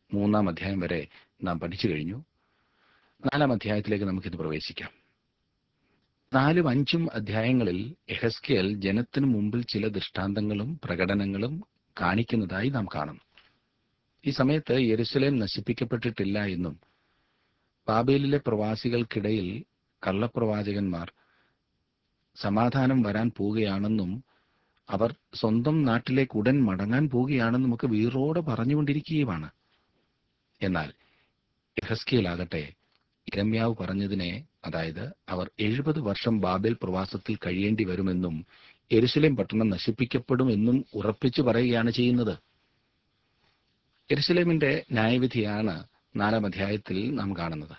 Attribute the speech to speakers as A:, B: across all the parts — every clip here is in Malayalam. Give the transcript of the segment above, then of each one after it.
A: മൂന്നാം അധ്യായം വരെ നാം പഠിച്ചു കഴിഞ്ഞു നാലാം അധ്യായത്തിലേക്ക് നമുക്കിത് പ്രവേശിക്കാം നാലും അഞ്ചും അധ്യായങ്ങളിൽ എഹസ്കേൽ ജനത്തിനു മുമ്പിൽ ചില ദൃഷ്ടാന്തങ്ങളും പ്രകടനങ്ങളും കാണിക്കുന്നതായി നാം കാണുന്നു ഈ സമയത്ത് യെരുസലേം നശിപ്പിക്കപ്പെട്ടിട്ടില്ല എന്നും ബാബേലിലെ പ്രവാസികൾക്കിടയിൽ കള്ളപ്രവാചകന്മാർ സമാധാനം വരാൻ പോവുകയാണെന്നും അവർ സ്വന്തം നാട്ടിലേക്ക് ഉടൻ മടങ്ങാൻ പോവുകയാണെന്നും ഒക്കെ വീറോടെ പറഞ്ഞുകൊണ്ടിരിക്കുകയുമാണ് എന്നാൽ യഹസ്കിയലാകട്ടെ ഇരമ്യാവ് പറഞ്ഞതിനെ അതായത് അവർ എഴുപത് വർഷം ബാബേൽ പ്രവാസത്തിൽ കഴിയേണ്ടി വരുമെന്നും എരുസലേം പട്ടണം നശിപ്പിക്കപ്പെടുമെന്നും ഉറപ്പിച്ചു പറയുകയാണ് ചെയ്യുന്നത് എരുസലേമിന്റെ ന്യായവിധിയാണ് നാലാം അധ്യായത്തിൽ നാം കാണുന്നത്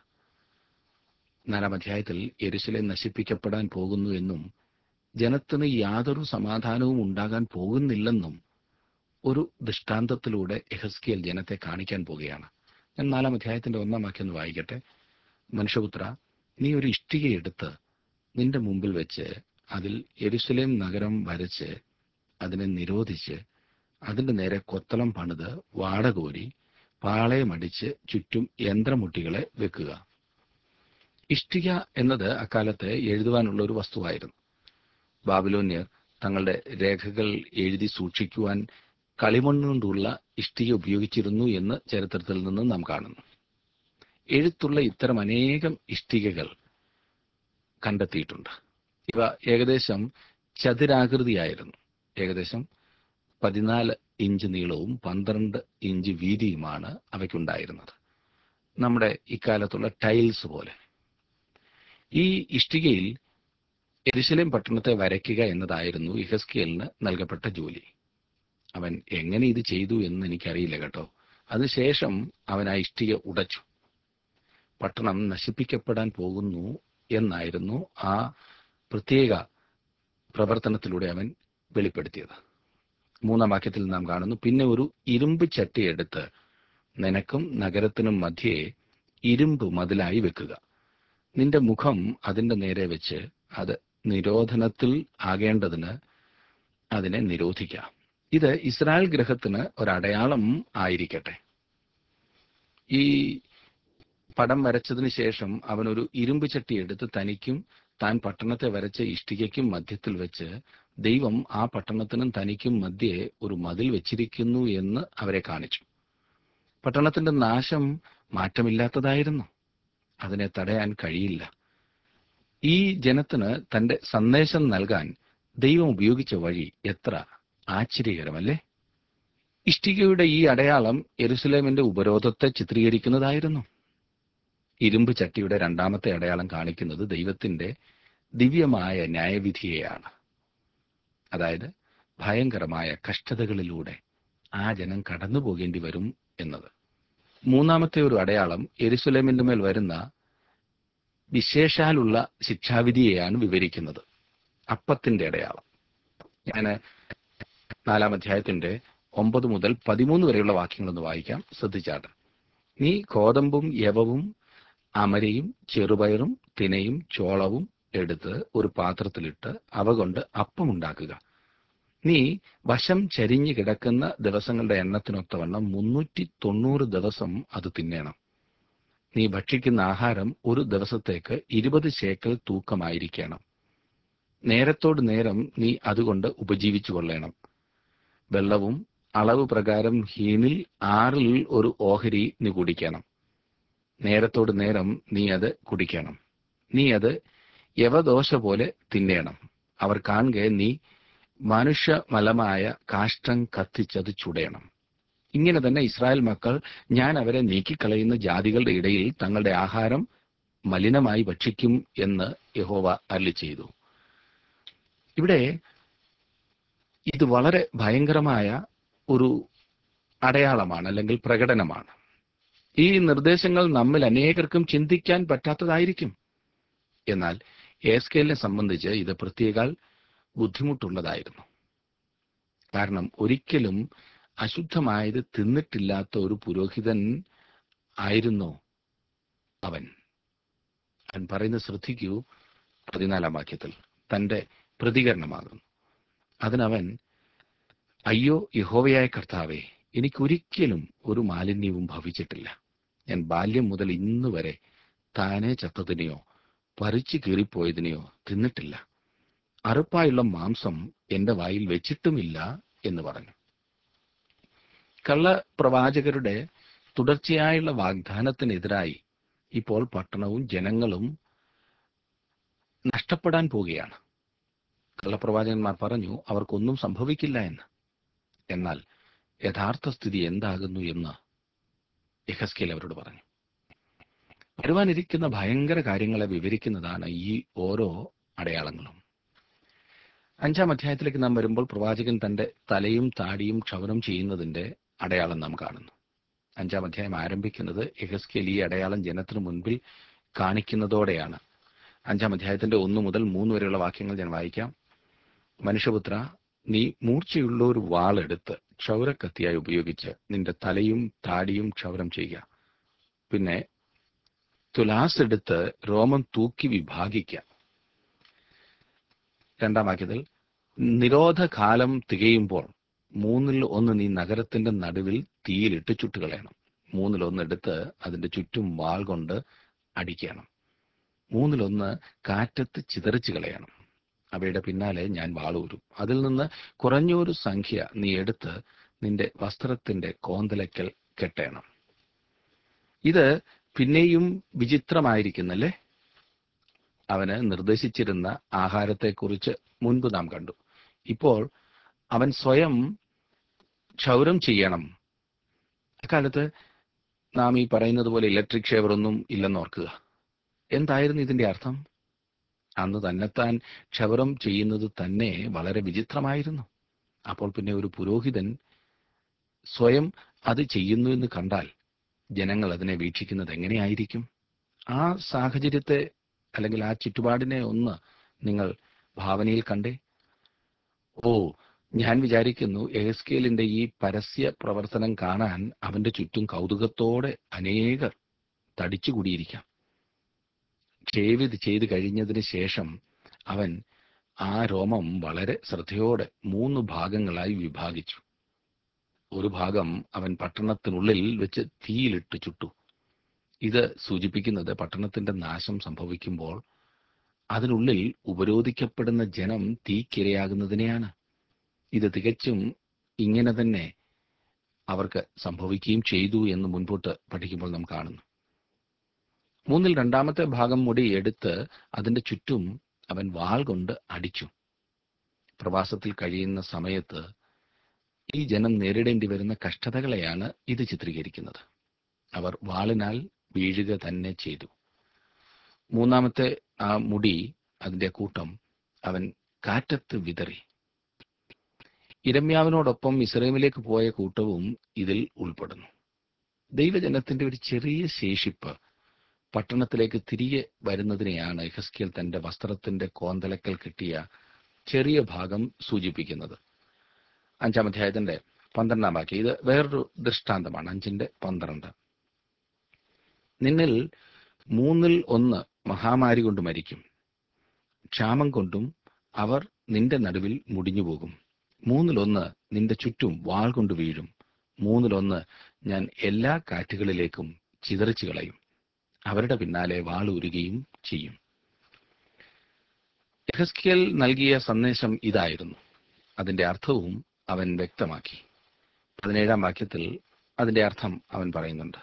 A: നാലാം അധ്യായത്തിൽ എരുസലേം നശിപ്പിക്കപ്പെടാൻ പോകുന്നു എന്നും ജനത്തിന് യാതൊരു സമാധാനവും ഉണ്ടാകാൻ പോകുന്നില്ലെന്നും ഒരു ദൃഷ്ടാന്തത്തിലൂടെ എഹസ്കിയൽ ജനത്തെ കാണിക്കാൻ പോവുകയാണ് ഞാൻ നാലാം അധ്യായത്തിന്റെ ഒന്നാം വാക്യം ഒന്ന് വായിക്കട്ടെ മനുഷ്യപുത്ര നീ ഒരു ഇഷ്ടിക എടുത്ത് നിന്റെ മുമ്പിൽ വെച്ച് അതിൽ എരുസലേം നഗരം വരച്ച് അതിനെ നിരോധിച്ച് അതിന്റെ നേരെ കൊത്തളം പണിത് വാടകോരി പാളയമടിച്ച് ചുറ്റും യന്ത്രമുട്ടികളെ വെക്കുക ഇഷ്ടിക എന്നത് അക്കാലത്ത് എഴുതുവാനുള്ള ഒരു വസ്തുവായിരുന്നു ബാബിലോന്യർ തങ്ങളുടെ രേഖകൾ എഴുതി സൂക്ഷിക്കുവാൻ കളിമണ്ണുകൊണ്ടുള്ള ഇഷ്ടിക ഉപയോഗിച്ചിരുന്നു എന്ന് ചരിത്രത്തിൽ നിന്ന് നാം കാണുന്നു എഴുത്തുള്ള ഇത്തരം അനേകം ഇഷ്ടികകൾ കണ്ടെത്തിയിട്ടുണ്ട് ഇവ ഏകദേശം ചതുരാകൃതിയായിരുന്നു ഏകദേശം പതിനാല് ഇഞ്ച് നീളവും പന്ത്രണ്ട് ഇഞ്ച് വീതിയുമാണ് അവയ്ക്കുണ്ടായിരുന്നത് നമ്മുടെ ഇക്കാലത്തുള്ള ടൈൽസ് പോലെ ഈ ഇഷ്ടികയിൽ എരുശലേം പട്ടണത്തെ വരയ്ക്കുക എന്നതായിരുന്നു ഇഹസ്കിയലിന് നൽകപ്പെട്ട ജോലി അവൻ എങ്ങനെ ഇത് ചെയ്തു എന്ന് എനിക്കറിയില്ല കേട്ടോ അതിനുശേഷം അവൻ ആ ഇഷ്ടിക ഉടച്ചു പട്ടണം നശിപ്പിക്കപ്പെടാൻ പോകുന്നു എന്നായിരുന്നു ആ പ്രത്യേക പ്രവർത്തനത്തിലൂടെ അവൻ വെളിപ്പെടുത്തിയത് മൂന്നാം വാക്യത്തിൽ നാം കാണുന്നു പിന്നെ ഒരു ഇരുമ്പ് ചട്ടി എടുത്ത് നിനക്കും നഗരത്തിനും മധ്യേ ഇരുമ്പ് മതിലായി വെക്കുക നിന്റെ മുഖം അതിന്റെ നേരെ വെച്ച് അത് നിരോധനത്തിൽ ആകേണ്ടതിന് അതിനെ നിരോധിക്കാം ഇത് ഇസ്രായേൽ ഗ്രഹത്തിന് ഒരടയാളം ആയിരിക്കട്ടെ ഈ പടം വരച്ചതിന് ശേഷം അവനൊരു ഇരുമ്പ് ചട്ടി എടുത്ത് തനിക്കും താൻ പട്ടണത്തെ വരച്ച ഇഷ്ടികയ്ക്കും മധ്യത്തിൽ വെച്ച് ദൈവം ആ പട്ടണത്തിനും തനിക്കും മധ്യേ ഒരു മതിൽ വെച്ചിരിക്കുന്നു എന്ന് അവരെ കാണിച്ചു പട്ടണത്തിന്റെ നാശം മാറ്റമില്ലാത്തതായിരുന്നു അതിനെ തടയാൻ കഴിയില്ല ഈ ജനത്തിന് തന്റെ സന്ദേശം നൽകാൻ ദൈവം ഉപയോഗിച്ച വഴി എത്ര ആശ്ചര്യകരമല്ലേ ഇഷ്ടികയുടെ ഈ അടയാളം എരുസലേമിന്റെ ഉപരോധത്തെ ചിത്രീകരിക്കുന്നതായിരുന്നു ഇരുമ്പ് ചട്ടിയുടെ രണ്ടാമത്തെ അടയാളം കാണിക്കുന്നത് ദൈവത്തിന്റെ ദിവ്യമായ ന്യായവിധിയെയാണ് അതായത് ഭയങ്കരമായ കഷ്ടതകളിലൂടെ ആ ജനം കടന്നു പോകേണ്ടി വരും എന്നത് മൂന്നാമത്തെ ഒരു അടയാളം എരുസലേമിന്റെ മേൽ വരുന്ന വിശേഷാലുള്ള ശിക്ഷാവിധിയെയാണ് വിവരിക്കുന്നത് അപ്പത്തിന്റെ അടയാളം ഞാൻ നാലാം അധ്യായത്തിന്റെ ഒമ്പത് മുതൽ പതിമൂന്ന് വരെയുള്ള വാക്യങ്ങളൊന്ന് വായിക്കാം ശ്രദ്ധിച്ചാട്ട് നീ കോതമ്പും യവവും അമരയും ചെറുപയറും തിനയും ചോളവും എടുത്ത് ഒരു പാത്രത്തിലിട്ട് അവ കൊണ്ട് അപ്പമുണ്ടാക്കുക നീ വശം ചരിഞ്ഞു കിടക്കുന്ന ദിവസങ്ങളുടെ എണ്ണത്തിനൊത്തവണ്ണം മുന്നൂറ്റി തൊണ്ണൂറ് ദിവസം അത് തിന്നേണം നീ ഭക്ഷിക്കുന്ന ആഹാരം ഒരു ദിവസത്തേക്ക് ഇരുപത് ശേക്കൽ തൂക്കമായിരിക്കണം നേരത്തോട് നേരം നീ അതുകൊണ്ട് ഉപജീവിച്ചു കൊള്ളണം വെള്ളവും അളവ് പ്രകാരം ഹീനിൽ ആറിൽ ഒരു ഓഹരി നീ കുടിക്കണം നേരത്തോട് നേരം നീ അത് കുടിക്കണം നീ അത് യവദോശ പോലെ തിന്നേണം അവർ കാണുക നീ മനുഷ്യമലമായ കാഷ്ടം കത്തിച്ചത് ചുടയണം ഇങ്ങനെ തന്നെ ഇസ്രായേൽ മക്കൾ ഞാൻ അവരെ നീക്കിക്കളയുന്ന ജാതികളുടെ ഇടയിൽ തങ്ങളുടെ ആഹാരം മലിനമായി ഭക്ഷിക്കും എന്ന് യഹോവ അരളി ചെയ്തു ഇവിടെ ഇത് വളരെ ഭയങ്കരമായ ഒരു അടയാളമാണ് അല്ലെങ്കിൽ പ്രകടനമാണ് ഈ നിർദ്ദേശങ്ങൾ നമ്മിൽ അനേകർക്കും ചിന്തിക്കാൻ പറ്റാത്തതായിരിക്കും എന്നാൽ എസ്കേലിനെ സംബന്ധിച്ച് ഇത് പ്രത്യേക ബുദ്ധിമുട്ടുള്ളതായിരുന്നു കാരണം ഒരിക്കലും അശുദ്ധമായത് തിന്നിട്ടില്ലാത്ത ഒരു പുരോഹിതൻ ആയിരുന്നു അവൻ അവൻ പറയുന്നത് ശ്രദ്ധിക്കൂ പതിനാലാം വാക്യത്തിൽ തന്റെ പ്രതികരണമാകുന്നു അതിനവൻ അയ്യോ യഹോവയായ കർത്താവേ എനിക്കൊരിക്കലും ഒരു മാലിന്യവും ഭവിച്ചിട്ടില്ല ഞാൻ ബാല്യം മുതൽ ഇന്ന് വരെ താനെ ചത്തതിനെയോ പറിച്ചു കീറിപ്പോയതിനെയോ തിന്നിട്ടില്ല അറുപ്പായുള്ള മാംസം എന്റെ വായിൽ വെച്ചിട്ടുമില്ല എന്ന് പറഞ്ഞു കള്ള പ്രവാചകരുടെ തുടർച്ചയായുള്ള വാഗ്ദാനത്തിനെതിരായി ഇപ്പോൾ പട്ടണവും ജനങ്ങളും നഷ്ടപ്പെടാൻ പോവുകയാണ് കള്ളപ്രവാചകന്മാർ പറഞ്ഞു അവർക്കൊന്നും സംഭവിക്കില്ല എന്ന് എന്നാൽ യഥാർത്ഥ സ്ഥിതി എന്താകുന്നു എന്ന് യഹസ്കേൽ അവരോട് പറഞ്ഞു വരുവാനിരിക്കുന്ന ഭയങ്കര കാര്യങ്ങളെ വിവരിക്കുന്നതാണ് ഈ ഓരോ അടയാളങ്ങളും അഞ്ചാം അധ്യായത്തിലേക്ക് നാം വരുമ്പോൾ പ്രവാചകൻ തന്റെ തലയും താടിയും ക്ഷവരം ചെയ്യുന്നതിന്റെ അടയാളം നാം കാണുന്നു അഞ്ചാം അധ്യായം ആരംഭിക്കുന്നത് യഹസ്കേൽ ഈ അടയാളം ജനത്തിനു മുൻപിൽ കാണിക്കുന്നതോടെയാണ് അഞ്ചാം അധ്യായത്തിന്റെ ഒന്ന് മുതൽ മൂന്ന് വരെയുള്ള വാക്യങ്ങൾ ഞാൻ വായിക്കാം മനുഷ്യപുത്ര നീ മൂർച്ചയുള്ള ഒരു വാളെടുത്ത് ക്ഷൗരക്കത്തിയായി ഉപയോഗിച്ച് നിന്റെ തലയും താടിയും ക്ഷൗരം ചെയ്യുക പിന്നെ തുലാസ് എടുത്ത് രോമം തൂക്കി വിഭാഗിക്കുക രണ്ടാം വാക്യത്തിൽ നിരോധകാലം തികയുമ്പോൾ മൂന്നിൽ ഒന്ന് നീ നഗരത്തിന്റെ നടുവിൽ തീയിലിട്ട് ചുട്ടുകളയണം മൂന്നിൽ ഒന്ന് എടുത്ത് അതിന്റെ ചുറ്റും വാൾ കൊണ്ട് അടിക്കണം മൂന്നിലൊന്ന് കാറ്റത്ത് ചിതറിച്ചു കളയണം അവയുടെ പിന്നാലെ ഞാൻ വാളൂരും അതിൽ നിന്ന് കുറഞ്ഞൊരു സംഖ്യ നീ എടുത്ത് നിന്റെ വസ്ത്രത്തിന്റെ കോന്തലയ്ക്കൽ കെട്ടേണം ഇത് പിന്നെയും വിചിത്രമായിരിക്കുന്നല്ലേ അവന് നിർദ്ദേശിച്ചിരുന്ന ആഹാരത്തെക്കുറിച്ച് മുൻപ് നാം കണ്ടു ഇപ്പോൾ അവൻ സ്വയം ക്ഷൗരം ചെയ്യണം അക്കാലത്ത് നാം ഈ പറയുന്നത് പോലെ ഇലക്ട്രിക് ഷേവർ ഒന്നും ഇല്ലെന്ന് ഓർക്കുക എന്തായിരുന്നു ഇതിന്റെ അർത്ഥം അന്ന് തന്നെത്താൻ ക്ഷവരം ചെയ്യുന്നത് തന്നെ വളരെ വിചിത്രമായിരുന്നു അപ്പോൾ പിന്നെ ഒരു പുരോഹിതൻ സ്വയം അത് ചെയ്യുന്നു എന്ന് കണ്ടാൽ ജനങ്ങൾ അതിനെ വീക്ഷിക്കുന്നത് എങ്ങനെയായിരിക്കും ആ സാഹചര്യത്തെ അല്ലെങ്കിൽ ആ ചുറ്റുപാടിനെ ഒന്ന് നിങ്ങൾ ഭാവനയിൽ കണ്ടേ ഓ ഞാൻ വിചാരിക്കുന്നു എഹസ്കേലിന്റെ ഈ പരസ്യ പ്രവർത്തനം കാണാൻ അവന്റെ ചുറ്റും കൗതുകത്തോടെ അനേകർ തടിച്ചുകൂടിയിരിക്കാം ഷേവ് ചെയ്ത് കഴിഞ്ഞതിന് ശേഷം അവൻ ആ രോമം വളരെ ശ്രദ്ധയോടെ മൂന്ന് ഭാഗങ്ങളായി വിഭാഗിച്ചു ഒരു ഭാഗം അവൻ പട്ടണത്തിനുള്ളിൽ വെച്ച് തീയിലിട്ട് ചുട്ടു ഇത് സൂചിപ്പിക്കുന്നത് പട്ടണത്തിന്റെ നാശം സംഭവിക്കുമ്പോൾ അതിനുള്ളിൽ ഉപരോധിക്കപ്പെടുന്ന ജനം തീക്കിരയാകുന്നതിനെയാണ് ഇത് തികച്ചും ഇങ്ങനെ തന്നെ അവർക്ക് സംഭവിക്കുകയും ചെയ്തു എന്ന് മുൻപോട്ട് പഠിക്കുമ്പോൾ നാം കാണുന്നു മൂന്നിൽ രണ്ടാമത്തെ ഭാഗം മുടി എടുത്ത് അതിന്റെ ചുറ്റും അവൻ വാൾ കൊണ്ട് അടിച്ചു പ്രവാസത്തിൽ കഴിയുന്ന സമയത്ത് ഈ ജനം നേരിടേണ്ടി വരുന്ന കഷ്ടതകളെയാണ് ഇത് ചിത്രീകരിക്കുന്നത് അവർ വാളിനാൽ വീഴുക തന്നെ ചെയ്തു മൂന്നാമത്തെ ആ മുടി അതിന്റെ കൂട്ടം അവൻ കാറ്റത്ത് വിതറി ഇരമ്യാവിനോടൊപ്പം ഇസ്രയേമിലേക്ക് പോയ കൂട്ടവും ഇതിൽ ഉൾപ്പെടുന്നു ദൈവജനത്തിന്റെ ഒരു ചെറിയ ശേഷിപ്പ് പട്ടണത്തിലേക്ക് തിരികെ വരുന്നതിനെയാണ് എഹസ്കിയൽ തന്റെ വസ്ത്രത്തിന്റെ കോന്തലക്കൽ കിട്ടിയ ചെറിയ ഭാഗം സൂചിപ്പിക്കുന്നത് അഞ്ചാം അധ്യായത്തിന്റെ പന്ത്രണ്ടാം വാക്യം ഇത് വേറൊരു ദൃഷ്ടാന്തമാണ് അഞ്ചിന്റെ പന്ത്രണ്ട് നിന്നിൽ മൂന്നിൽ ഒന്ന് മഹാമാരി കൊണ്ട് മരിക്കും ക്ഷാമം കൊണ്ടും അവർ നിന്റെ നടുവിൽ മുടിഞ്ഞു പോകും മൂന്നിലൊന്ന് നിന്റെ ചുറ്റും വാൾ കൊണ്ട് വീഴും മൂന്നിലൊന്ന് ഞാൻ എല്ലാ കാറ്റുകളിലേക്കും ചിതറിച്ചു കളയും അവരുടെ പിന്നാലെ വാളൂരുകയും ചെയ്യും യഹസ്കിയൽ നൽകിയ സന്ദേശം ഇതായിരുന്നു അതിന്റെ അർത്ഥവും അവൻ വ്യക്തമാക്കി പതിനേഴാം വാക്യത്തിൽ അതിന്റെ അർത്ഥം അവൻ പറയുന്നുണ്ട്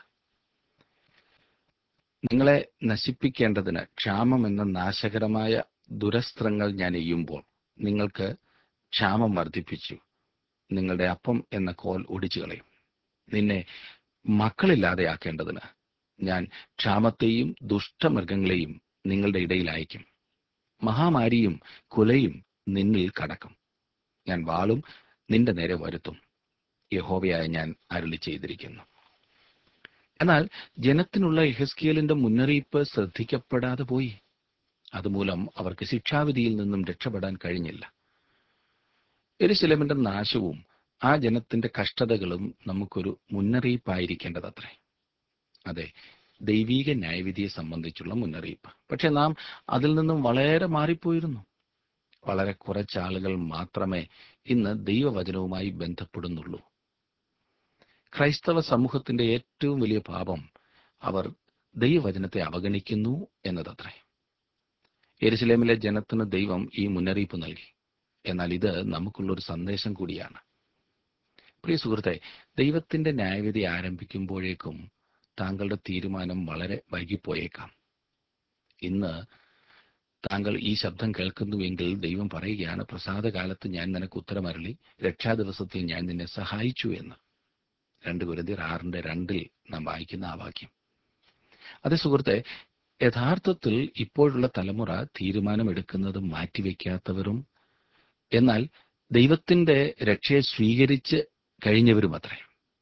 A: നിങ്ങളെ നശിപ്പിക്കേണ്ടതിന് ക്ഷാമം എന്ന നാശകരമായ ദുരസ്ത്രങ്ങൾ ഞാൻ എയ്യുമ്പോൾ നിങ്ങൾക്ക് ക്ഷാമം വർദ്ധിപ്പിച്ചു നിങ്ങളുടെ അപ്പം എന്ന കോൽ ഒടിച്ചു കളയും നിന്നെ മക്കളില്ലാതെയാക്കേണ്ടതിന് ഞാൻ ക്ഷാമത്തെയും ദുഷ്ടമൃഗങ്ങളെയും നിങ്ങളുടെ ഇടയിൽ അയക്കും മഹാമാരിയും കുലയും നിന്നിൽ കടക്കും ഞാൻ വാളും നിന്റെ നേരെ വരുത്തും യഹോവയായ ഞാൻ അരുളി ചെയ്തിരിക്കുന്നു എന്നാൽ ജനത്തിനുള്ള യഹസ്കിയലിന്റെ മുന്നറിയിപ്പ് ശ്രദ്ധിക്കപ്പെടാതെ പോയി അതുമൂലം അവർക്ക് ശിക്ഷാവിധിയിൽ നിന്നും രക്ഷപ്പെടാൻ കഴിഞ്ഞില്ല എരുശലേമിന്റെ നാശവും ആ ജനത്തിന്റെ കഷ്ടതകളും നമുക്കൊരു മുന്നറിയിപ്പായിരിക്കേണ്ടതത്രേ അതെ ദൈവീക ന്യായവിധിയെ സംബന്ധിച്ചുള്ള മുന്നറിയിപ്പ് പക്ഷെ നാം അതിൽ നിന്നും വളരെ മാറിപ്പോയിരുന്നു വളരെ കുറച്ച് ആളുകൾ മാത്രമേ ഇന്ന് ദൈവവചനവുമായി ബന്ധപ്പെടുന്നുള്ളൂ ക്രൈസ്തവ സമൂഹത്തിന്റെ ഏറ്റവും വലിയ പാപം അവർ ദൈവവചനത്തെ അവഗണിക്കുന്നു എന്നതത്രേ യെരുസലേമിലെ ജനത്തിന് ദൈവം ഈ മുന്നറിയിപ്പ് നൽകി എന്നാൽ ഇത് നമുക്കുള്ളൊരു സന്ദേശം കൂടിയാണ് പ്രിയ സുഹൃത്തെ ദൈവത്തിന്റെ ന്യായവിധി ആരംഭിക്കുമ്പോഴേക്കും താങ്കളുടെ തീരുമാനം വളരെ വൈകിപ്പോയേക്കാം ഇന്ന് താങ്കൾ ഈ ശബ്ദം കേൾക്കുന്നുവെങ്കിൽ ദൈവം പറയുകയാണ് പ്രസാദകാലത്ത് ഞാൻ നിനക്ക് ഉത്തരമരളി രക്ഷാദിവസത്തിൽ ഞാൻ നിന്നെ സഹായിച്ചു എന്ന് രണ്ട് ഗുരുതിർ ആറിന്റെ രണ്ടിൽ നാം വായിക്കുന്ന ആ വാക്യം അതേ സുഹൃത്തെ യഥാർത്ഥത്തിൽ ഇപ്പോഴുള്ള തലമുറ തീരുമാനമെടുക്കുന്നത് മാറ്റിവെക്കാത്തവരും എന്നാൽ ദൈവത്തിന്റെ രക്ഷയെ സ്വീകരിച്ച് കഴിഞ്ഞവരും അത്രേ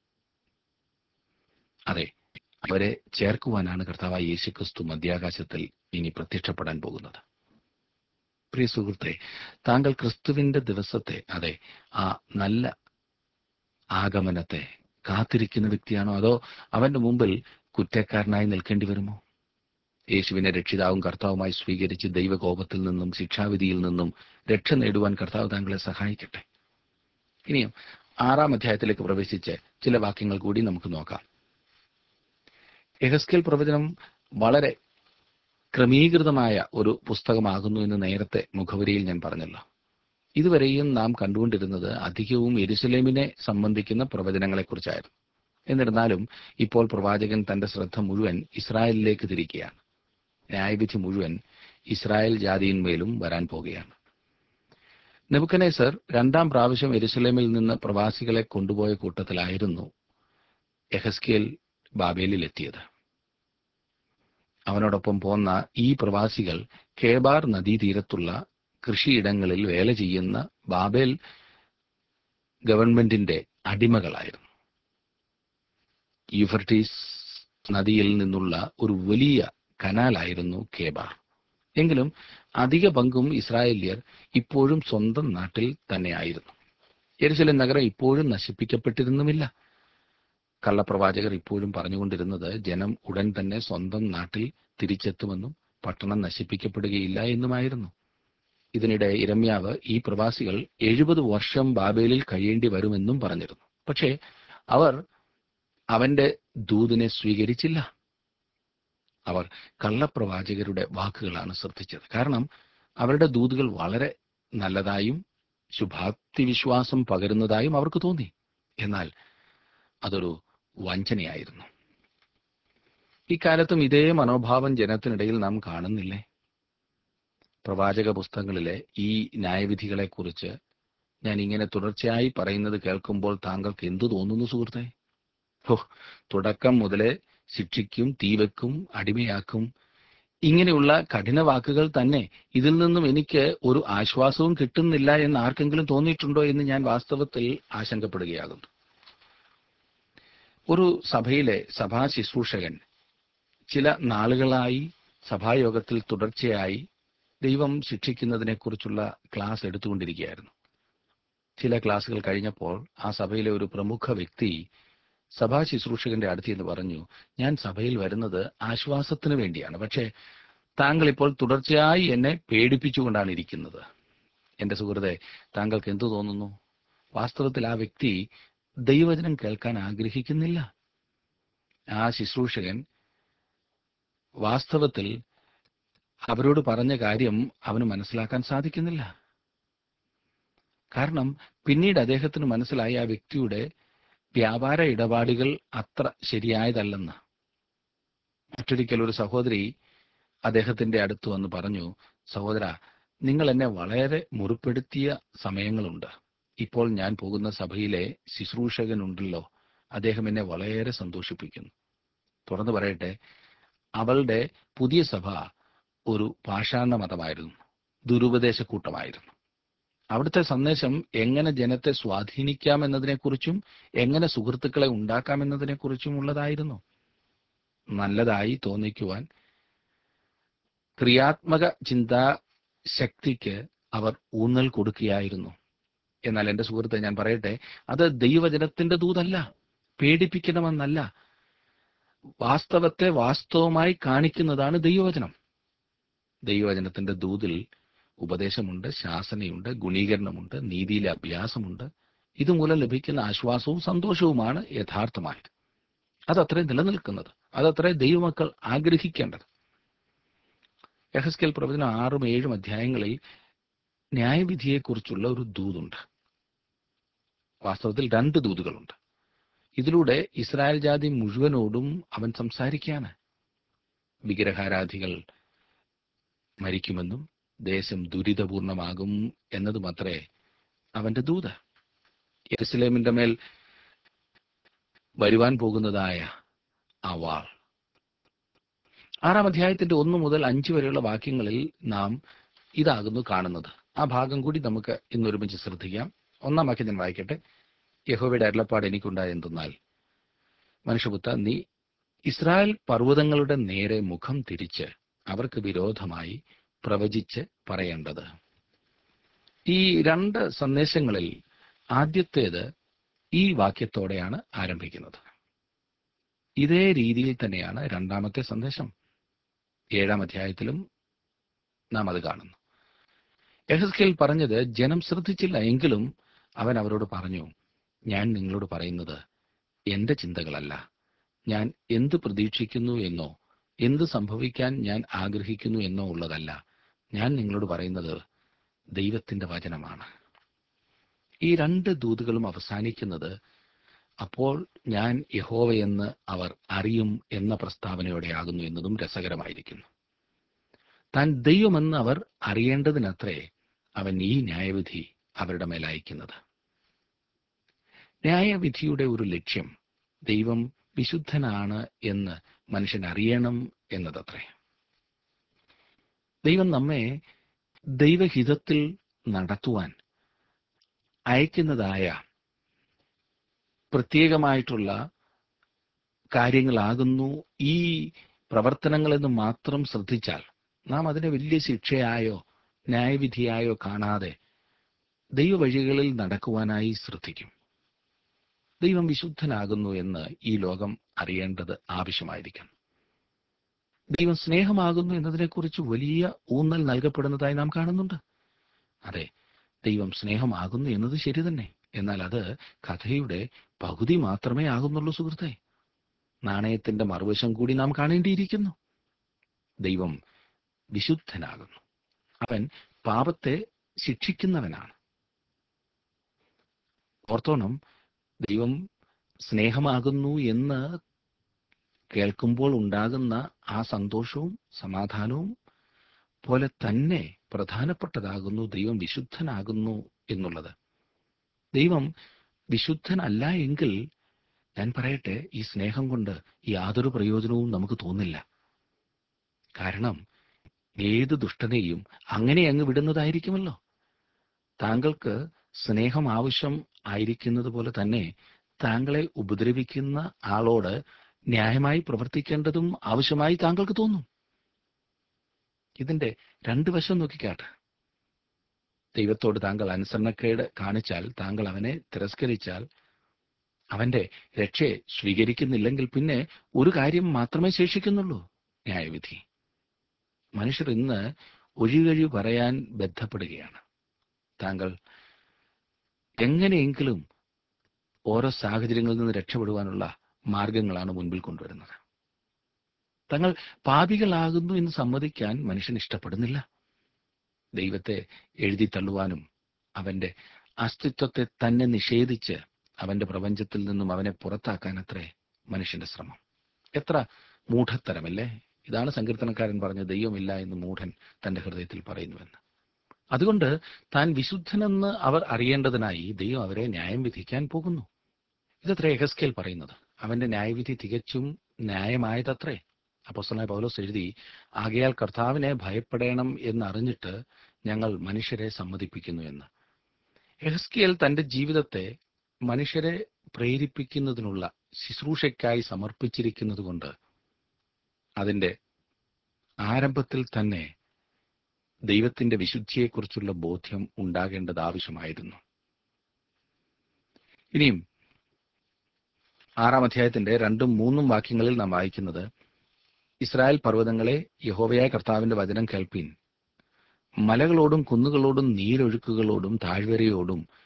A: അതെ അവരെ ചേർക്കുവാനാണ് കർത്താവായ യേശുക്രിസ്തു മധ്യാകാശത്തിൽ ഇനി പ്രത്യക്ഷപ്പെടാൻ പോകുന്നത് പ്രിയ സുഹൃത്തെ താങ്കൾ ക്രിസ്തുവിന്റെ ദിവസത്തെ അതെ ആ നല്ല ആഗമനത്തെ കാത്തിരിക്കുന്ന വ്യക്തിയാണോ അതോ അവന്റെ മുമ്പിൽ കുറ്റക്കാരനായി നിൽക്കേണ്ടി വരുമോ യേശുവിനെ രക്ഷിതാവും കർത്താവുമായി സ്വീകരിച്ച് ദൈവകോപത്തിൽ നിന്നും ശിക്ഷാവിധിയിൽ നിന്നും രക്ഷ നേടുവാൻ കർത്താവ് താങ്കളെ സഹായിക്കട്ടെ ഇനിയും ആറാം അധ്യായത്തിലേക്ക് പ്രവേശിച്ച് ചില വാക്യങ്ങൾ കൂടി നമുക്ക് നോക്കാം എഹസ്കേൽ പ്രവചനം വളരെ ക്രമീകൃതമായ ഒരു പുസ്തകമാകുന്നു എന്ന് നേരത്തെ മുഖവരിയിൽ ഞാൻ പറഞ്ഞല്ലോ ഇതുവരെയും നാം കണ്ടുകൊണ്ടിരുന്നത് അധികവും എരുസലേമിനെ സംബന്ധിക്കുന്ന പ്രവചനങ്ങളെക്കുറിച്ചായിരുന്നു എന്നിരുന്നാലും ഇപ്പോൾ പ്രവാചകൻ തന്റെ ശ്രദ്ധ മുഴുവൻ ഇസ്രായേലിലേക്ക് തിരിക്കുകയാണ് ന്യായവിധി മുഴുവൻ ഇസ്രായേൽ ജാതിയിന്മേലും വരാൻ പോകുകയാണ് നെബുക്കനേസർ രണ്ടാം പ്രാവശ്യം എരുസലേമിൽ നിന്ന് പ്രവാസികളെ കൊണ്ടുപോയ കൂട്ടത്തിലായിരുന്നു എഹസ്കേൽ ബാബേലിൽ എത്തിയത് അവനോടൊപ്പം പോന്ന ഈ പ്രവാസികൾ കേബാർ നദീതീരത്തുള്ള കൃഷിയിടങ്ങളിൽ വേല ചെയ്യുന്ന ബാബേൽ ഗവൺമെന്റിന്റെ അടിമകളായിരുന്നു യുഫർട്ടീസ് നദിയിൽ നിന്നുള്ള ഒരു വലിയ കനാലായിരുന്നു കേബാർ എങ്കിലും അധിക പങ്കും ഇസ്രായേല്യർ ഇപ്പോഴും സ്വന്തം നാട്ടിൽ തന്നെയായിരുന്നു യെരുസലേം നഗരം ഇപ്പോഴും നശിപ്പിക്കപ്പെട്ടിരുന്നുമില്ല കള്ളപ്രവാചകർ ഇപ്പോഴും പറഞ്ഞുകൊണ്ടിരുന്നത് ജനം ഉടൻ തന്നെ സ്വന്തം നാട്ടിൽ തിരിച്ചെത്തുമെന്നും പട്ടണം നശിപ്പിക്കപ്പെടുകയില്ല എന്നുമായിരുന്നു ഇതിനിടെ ഇരമ്യാവ് ഈ പ്രവാസികൾ എഴുപത് വർഷം ബാബേലിൽ കഴിയേണ്ടി വരുമെന്നും പറഞ്ഞിരുന്നു പക്ഷേ അവർ അവന്റെ ദൂതിനെ സ്വീകരിച്ചില്ല അവർ കള്ളപ്രവാചകരുടെ വാക്കുകളാണ് ശ്രദ്ധിച്ചത് കാരണം അവരുടെ ദൂതുകൾ വളരെ നല്ലതായും ശുഭാപ്തി വിശ്വാസം പകരുന്നതായും അവർക്ക് തോന്നി എന്നാൽ അതൊരു വഞ്ചനയായിരുന്നു ഇക്കാലത്തും ഇതേ മനോഭാവം ജനത്തിനിടയിൽ നാം കാണുന്നില്ലേ പ്രവാചക പുസ്തകങ്ങളിലെ ഈ ന്യായവിധികളെക്കുറിച്ച് ഞാൻ ഇങ്ങനെ തുടർച്ചയായി പറയുന്നത് കേൾക്കുമ്പോൾ താങ്കൾക്ക് എന്തു തോന്നുന്നു സുഹൃത്തെ ഹോ തുടക്കം മുതലേ ശിക്ഷിക്കും തീവെക്കും അടിമയാക്കും ഇങ്ങനെയുള്ള കഠിന വാക്കുകൾ തന്നെ ഇതിൽ നിന്നും എനിക്ക് ഒരു ആശ്വാസവും കിട്ടുന്നില്ല എന്ന് ആർക്കെങ്കിലും തോന്നിയിട്ടുണ്ടോ എന്ന് ഞാൻ വാസ്തവത്തിൽ ആശങ്കപ്പെടുകയാകുന്നു ഒരു സഭയിലെ സഭാ ശുശ്രൂഷകൻ ചില നാളുകളായി സഭായോഗത്തിൽ തുടർച്ചയായി ദൈവം ശിക്ഷിക്കുന്നതിനെക്കുറിച്ചുള്ള ക്ലാസ് എടുത്തുകൊണ്ടിരിക്കുകയായിരുന്നു ചില ക്ലാസ്സുകൾ കഴിഞ്ഞപ്പോൾ ആ സഭയിലെ ഒരു പ്രമുഖ വ്യക്തി സഭാ ശുശ്രൂഷകന്റെ അടുത്ത് എന്ന് പറഞ്ഞു ഞാൻ സഭയിൽ വരുന്നത് ആശ്വാസത്തിന് വേണ്ടിയാണ് പക്ഷേ താങ്കൾ ഇപ്പോൾ തുടർച്ചയായി എന്നെ പേടിപ്പിച്ചുകൊണ്ടാണ് ഇരിക്കുന്നത് എന്റെ സുഹൃത്തെ താങ്കൾക്ക് എന്തു തോന്നുന്നു വാസ്തവത്തിൽ ആ വ്യക്തി ദൈവവചനം കേൾക്കാൻ ആഗ്രഹിക്കുന്നില്ല ആ ശുശ്രൂഷകൻ വാസ്തവത്തിൽ അവരോട് പറഞ്ഞ കാര്യം അവന് മനസ്സിലാക്കാൻ സാധിക്കുന്നില്ല കാരണം പിന്നീട് അദ്ദേഹത്തിന് മനസ്സിലായി ആ വ്യക്തിയുടെ വ്യാപാര ഇടപാടുകൾ അത്ര ശരിയായതല്ലെന്ന് മറ്റൊരിക്കൽ ഒരു സഹോദരി അദ്ദേഹത്തിന്റെ അടുത്ത് വന്ന് പറഞ്ഞു സഹോദര നിങ്ങൾ എന്നെ വളരെ മുറിപ്പെടുത്തിയ സമയങ്ങളുണ്ട് ഇപ്പോൾ ഞാൻ പോകുന്ന സഭയിലെ ശുശ്രൂഷകനുണ്ടല്ലോ അദ്ദേഹം എന്നെ വളരെ സന്തോഷിപ്പിക്കുന്നു തുറന്നു പറയട്ടെ അവളുടെ പുതിയ സഭ ഒരു പാഷാണ മതമായിരുന്നു ദുരുപദേശ കൂട്ടമായിരുന്നു അവിടുത്തെ സന്ദേശം എങ്ങനെ ജനത്തെ സ്വാധീനിക്കാമെന്നതിനെക്കുറിച്ചും എങ്ങനെ സുഹൃത്തുക്കളെ ഉണ്ടാക്കാമെന്നതിനെക്കുറിച്ചും ഉള്ളതായിരുന്നു നല്ലതായി തോന്നിക്കുവാൻ ക്രിയാത്മക ചിന്താ ശക്തിക്ക് അവർ ഊന്നൽ കൊടുക്കുകയായിരുന്നു എന്നാൽ എന്റെ സുഹൃത്തെ ഞാൻ പറയട്ടെ അത് ദൈവവചനത്തിന്റെ ദൂതല്ല പേടിപ്പിക്കണമെന്നല്ല വാസ്തവത്തെ വാസ്തവമായി കാണിക്കുന്നതാണ് ദൈവവചനം ദൈവവചനത്തിന്റെ ദൂതിൽ ഉപദേശമുണ്ട് ശാസനയുണ്ട് ഗുണീകരണമുണ്ട് നീതിയിലെ അഭ്യാസമുണ്ട് ഇതുമൂലം ലഭിക്കുന്ന ആശ്വാസവും സന്തോഷവുമാണ് യഥാർത്ഥമായത് അതത്രേ നിലനിൽക്കുന്നത് അതത്രേ ദൈവമക്കൾ ആഗ്രഹിക്കേണ്ടത് യഹസ്കേൽ പ്രവചനം ആറും ഏഴും അധ്യായങ്ങളിൽ ന്യായവിധിയെക്കുറിച്ചുള്ള ഒരു ദൂതുണ്ട് വാസ്തവത്തിൽ രണ്ട് ദൂതുകളുണ്ട് ഇതിലൂടെ ഇസ്രായേൽ ജാതി മുഴുവനോടും അവൻ സംസാരിക്കുകയാണ് വിഗ്രഹാരാധികൾ മരിക്കുമെന്നും ദേശം ദുരിതപൂർണമാകും എന്നതുമത്രേ അവന്റെ ദൂത് യെരുസലേമിന്റെ മേൽ വരുവാൻ പോകുന്നതായ ആ വാൾ ആറാം അധ്യായത്തിന്റെ ഒന്ന് മുതൽ അഞ്ച് വരെയുള്ള വാക്യങ്ങളിൽ നാം ഇതാകുന്നു കാണുന്നത് ആ ഭാഗം കൂടി നമുക്ക് ഇന്നൊരുമിച്ച് ശ്രദ്ധിക്കാം ഒന്നാം വാക്യം ഞാൻ വായിക്കട്ടെ യഹോവയുടെ അരുളപ്പാട് എനിക്കുണ്ടായ എന്തെന്നാൽ മനുഷ്യപുത്ത നീ ഇസ്രായേൽ പർവ്വതങ്ങളുടെ നേരെ മുഖം തിരിച്ച് അവർക്ക് വിരോധമായി പ്രവചിച്ച് പറയേണ്ടത് ഈ രണ്ട് സന്ദേശങ്ങളിൽ ആദ്യത്തേത് ഈ വാക്യത്തോടെയാണ് ആരംഭിക്കുന്നത് ഇതേ രീതിയിൽ തന്നെയാണ് രണ്ടാമത്തെ സന്ദേശം ഏഴാം അധ്യായത്തിലും നാം അത് കാണുന്നു എഹസ്കേൽ പറഞ്ഞത് ജനം ശ്രദ്ധിച്ചില്ല എങ്കിലും അവൻ അവരോട് പറഞ്ഞു ഞാൻ നിങ്ങളോട് പറയുന്നത് എന്റെ ചിന്തകളല്ല ഞാൻ എന്ത് പ്രതീക്ഷിക്കുന്നു എന്നോ എന്ത് സംഭവിക്കാൻ ഞാൻ ആഗ്രഹിക്കുന്നു എന്നോ ഉള്ളതല്ല ഞാൻ നിങ്ങളോട് പറയുന്നത് ദൈവത്തിന്റെ വചനമാണ് ഈ രണ്ട് ദൂതുകളും അവസാനിക്കുന്നത് അപ്പോൾ ഞാൻ യഹോവയെന്ന് അവർ അറിയും എന്ന പ്രസ്താവനയോടെയാകുന്നു എന്നതും രസകരമായിരിക്കുന്നു താൻ ദൈവമെന്ന് അവർ അറിയേണ്ടതിനത്രേ അവൻ ഈ ന്യായവിധി അവരുടെ മേൽ അയക്കുന്നത് ന്യായവിധിയുടെ ഒരു ലക്ഷ്യം ദൈവം വിശുദ്ധനാണ് എന്ന് മനുഷ്യൻ അറിയണം എന്നതത്രേ ദൈവം നമ്മെ ദൈവഹിതത്തിൽ നടത്തുവാൻ അയക്കുന്നതായ പ്രത്യേകമായിട്ടുള്ള കാര്യങ്ങളാകുന്നു ഈ പ്രവർത്തനങ്ങളെന്ന് മാത്രം ശ്രദ്ധിച്ചാൽ നാം അതിനെ വലിയ ശിക്ഷയായോ ന്യായവിധിയായോ കാണാതെ ദൈവവഴികളിൽ നടക്കുവാനായി ശ്രദ്ധിക്കും ദൈവം വിശുദ്ധനാകുന്നു എന്ന് ഈ ലോകം അറിയേണ്ടത് ആവശ്യമായിരിക്കണം ദൈവം സ്നേഹമാകുന്നു എന്നതിനെക്കുറിച്ച് വലിയ ഊന്നൽ നൽകപ്പെടുന്നതായി നാം കാണുന്നുണ്ട് അതെ ദൈവം സ്നേഹമാകുന്നു എന്നത് ശരി തന്നെ എന്നാൽ അത് കഥയുടെ പകുതി മാത്രമേ ആകുന്നുള്ളൂ സുഹൃത്തെ നാണയത്തിന്റെ മറുവശം കൂടി നാം കാണേണ്ടിയിരിക്കുന്നു ദൈവം വിശുദ്ധനാകുന്നു അവൻ പാപത്തെ ശിക്ഷിക്കുന്നവനാണ് ഓർത്തോണം ദൈവം സ്നേഹമാകുന്നു എന്ന് കേൾക്കുമ്പോൾ ഉണ്ടാകുന്ന ആ സന്തോഷവും സമാധാനവും പോലെ തന്നെ പ്രധാനപ്പെട്ടതാകുന്നു ദൈവം വിശുദ്ധനാകുന്നു എന്നുള്ളത് ദൈവം വിശുദ്ധനല്ല എങ്കിൽ ഞാൻ പറയട്ടെ ഈ സ്നേഹം കൊണ്ട് യാതൊരു പ്രയോജനവും നമുക്ക് തോന്നില്ല കാരണം ഏത് ദുഷ്ടനെയും അങ്ങനെ അങ്ങ് വിടുന്നതായിരിക്കുമല്ലോ താങ്കൾക്ക് സ്നേഹം ആവശ്യം ആയിരിക്കുന്നത് പോലെ തന്നെ താങ്കളെ ഉപദ്രവിക്കുന്ന ആളോട് ന്യായമായി പ്രവർത്തിക്കേണ്ടതും ആവശ്യമായി താങ്കൾക്ക് തോന്നും ഇതിന്റെ രണ്ട് വശം നോക്കിക്കാട്ടെ ദൈവത്തോട് താങ്കൾ അനുസരണക്കേട് കാണിച്ചാൽ താങ്കൾ അവനെ തിരസ്കരിച്ചാൽ അവന്റെ രക്ഷയെ സ്വീകരിക്കുന്നില്ലെങ്കിൽ പിന്നെ ഒരു കാര്യം മാത്രമേ ശേഷിക്കുന്നുള്ളൂ ന്യായവിധി മനുഷ്യർ ഇന്ന് ഒഴികഴി പറയാൻ ബന്ധപ്പെടുകയാണ് താങ്കൾ എങ്ങനെയെങ്കിലും ഓരോ സാഹചര്യങ്ങളിൽ നിന്ന് രക്ഷപ്പെടുവാനുള്ള മാർഗങ്ങളാണ് മുൻപിൽ കൊണ്ടുവരുന്നത് തങ്ങൾ പാപികളാകുന്നു എന്ന് സമ്മതിക്കാൻ മനുഷ്യൻ ഇഷ്ടപ്പെടുന്നില്ല ദൈവത്തെ എഴുതി തള്ളുവാനും അവന്റെ അസ്തിത്വത്തെ തന്നെ നിഷേധിച്ച് അവന്റെ പ്രപഞ്ചത്തിൽ നിന്നും അവനെ പുറത്താക്കാൻ അത്രേ മനുഷ്യന്റെ ശ്രമം എത്ര മൂഢത്തരമല്ലേ ഇതാണ് സങ്കീർത്തനക്കാരൻ പറഞ്ഞ ദൈവമില്ല എന്ന് മൂഢൻ തന്റെ ഹൃദയത്തിൽ പറയുന്നുവെന്ന് അതുകൊണ്ട് താൻ വിശുദ്ധനെന്ന് അവർ അറിയേണ്ടതിനായി ദൈവം അവരെ ന്യായം വിധിക്കാൻ പോകുന്നു ഇതത്രേ എഹസ്കേൽ പറയുന്നത് അവന്റെ ന്യായവിധി തികച്ചും ന്യായമായതത്രേ അപ്പോസ്തലനായ പൗലോസ് എഴുതി ആകയാൽ കർത്താവിനെ ഭയപ്പെടണം എന്നറിഞ്ഞിട്ട് ഞങ്ങൾ മനുഷ്യരെ സമ്മതിപ്പിക്കുന്നു എന്ന് എഹസ്കിയൽ തന്റെ ജീവിതത്തെ മനുഷ്യരെ പ്രേരിപ്പിക്കുന്നതിനുള്ള ശുശ്രൂഷയ്ക്കായി സമർപ്പിച്ചിരിക്കുന്നത് കൊണ്ട് അതിന്റെ ആരംഭത്തിൽ തന്നെ ദൈവത്തിന്റെ വിശുദ്ധിയെക്കുറിച്ചുള്ള ബോധ്യം ഉണ്ടാകേണ്ടത് ആവശ്യമായിരുന്നു ഇനിയും ആറാം അധ്യായത്തിന്റെ രണ്ടും മൂന്നും വാക്യങ്ങളിൽ നാം വായിക്കുന്നത് ഇസ്രായേൽ പർവ്വതങ്ങളെ യഹോവയായ കർത്താവിന്റെ വചനം കേൾപ്പീൻ മലകളോടും കുന്നുകളോടും നീരൊഴുക്കുകളോടും താഴ്വരയോടും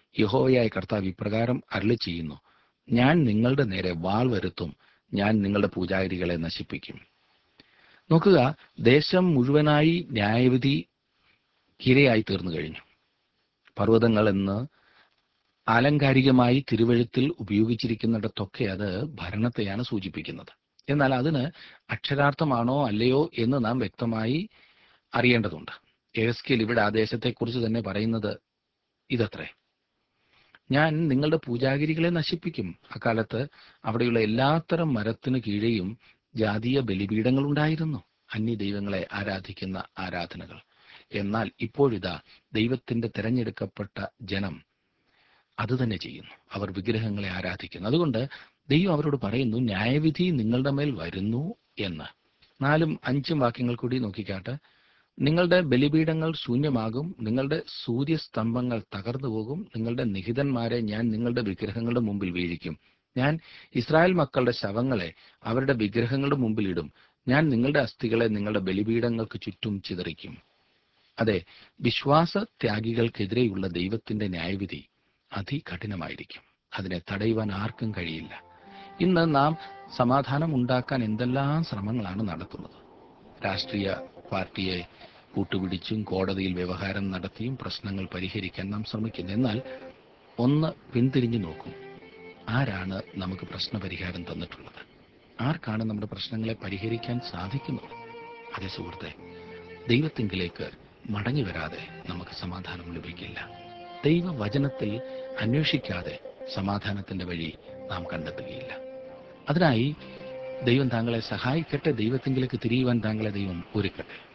A: യഹോവയായ കർത്താവ് ഇപ്രകാരം അരളി ചെയ്യുന്നു ഞാൻ നിങ്ങളുടെ നേരെ വാൾ വരുത്തും ഞാൻ നിങ്ങളുടെ പൂജാരികളെ നശിപ്പിക്കും നോക്കുക ദേശം മുഴുവനായി ന്യായവിധി ഇരയായി തീർന്നു കഴിഞ്ഞു പർവ്വതങ്ങൾ എന്ന് ആലങ്കാരികമായി തിരുവഴുത്തിൽ ഉപയോഗിച്ചിരിക്കുന്നിടത്തൊക്കെ അത് ഭരണത്തെയാണ് സൂചിപ്പിക്കുന്നത് എന്നാൽ അതിന് അക്ഷരാർത്ഥമാണോ അല്ലയോ എന്ന് നാം വ്യക്തമായി അറിയേണ്ടതുണ്ട് എസ്കേൽ ഇവിടെ ആ ദേശത്തെക്കുറിച്ച് തന്നെ പറയുന്നത് ഇതത്രേ ഞാൻ നിങ്ങളുടെ പൂജാഗിരികളെ നശിപ്പിക്കും അക്കാലത്ത് അവിടെയുള്ള എല്ലാത്തരം മരത്തിന് കീഴെയും ജാതീയ ബലിപീഠങ്ങൾ ഉണ്ടായിരുന്നു അന്യ ദൈവങ്ങളെ ആരാധിക്കുന്ന ആരാധനകൾ എന്നാൽ ഇപ്പോഴിതാ ദൈവത്തിന്റെ തെരഞ്ഞെടുക്കപ്പെട്ട ജനം അത് തന്നെ ചെയ്യുന്നു അവർ വിഗ്രഹങ്ങളെ ആരാധിക്കുന്നു അതുകൊണ്ട് ദൈവം അവരോട് പറയുന്നു ന്യായവിധി നിങ്ങളുടെ മേൽ വരുന്നു എന്ന് നാലും അഞ്ചും വാക്യങ്ങൾ കൂടി നോക്കിക്കാട്ട് നിങ്ങളുടെ ബലിപീഠങ്ങൾ ശൂന്യമാകും നിങ്ങളുടെ സൂര്യസ്തംഭങ്ങൾ തകർന്നു പോകും നിങ്ങളുടെ നിഹിതന്മാരെ ഞാൻ നിങ്ങളുടെ വിഗ്രഹങ്ങളുടെ മുമ്പിൽ വീഴിക്കും ഞാൻ ഇസ്രായേൽ മക്കളുടെ ശവങ്ങളെ അവരുടെ വിഗ്രഹങ്ങളുടെ മുമ്പിൽ ഇടും ഞാൻ നിങ്ങളുടെ അസ്ഥികളെ നിങ്ങളുടെ ബലിപീഠങ്ങൾക്ക് ചുറ്റും ചിതറിക്കും അതെ വിശ്വാസ ത്യാഗികൾക്കെതിരെയുള്ള ദൈവത്തിന്റെ ന്യായവിധി അതികഠിനമായിരിക്കും അതിനെ തടയുവാൻ ആർക്കും കഴിയില്ല ഇന്ന് നാം സമാധാനം ഉണ്ടാക്കാൻ എന്തെല്ലാം ശ്രമങ്ങളാണ് നടത്തുന്നത് രാഷ്ട്രീയ പാർട്ടിയെ കൂട്ടുപിടിച്ചും കോടതിയിൽ വ്യവഹാരം നടത്തിയും പ്രശ്നങ്ങൾ പരിഹരിക്കാൻ നാം ശ്രമിക്കുന്നു എന്നാൽ ഒന്ന് പിന്തിരിഞ്ഞു നോക്കും ആരാണ് നമുക്ക് പ്രശ്നപരിഹാരം തന്നിട്ടുള്ളത് ആർക്കാണ് നമ്മുടെ പ്രശ്നങ്ങളെ പരിഹരിക്കാൻ സാധിക്കുന്നത് അതേ സുഹൃത്തെ ദൈവത്തിങ്കിലേക്ക് മടങ്ങി വരാതെ നമുക്ക് സമാധാനം ലഭിക്കില്ല ദൈവവചനത്തിൽ അന്വേഷിക്കാതെ സമാധാനത്തിന്റെ വഴി നാം കണ്ടെത്തുകയില്ല അതിനായി ദൈവം താങ്കളെ സഹായിക്കട്ടെ ദൈവത്തിങ്കിലേക്ക് തിരിയുവാൻ താങ്കളെ ദൈവം ഒരുക്കട്ടെ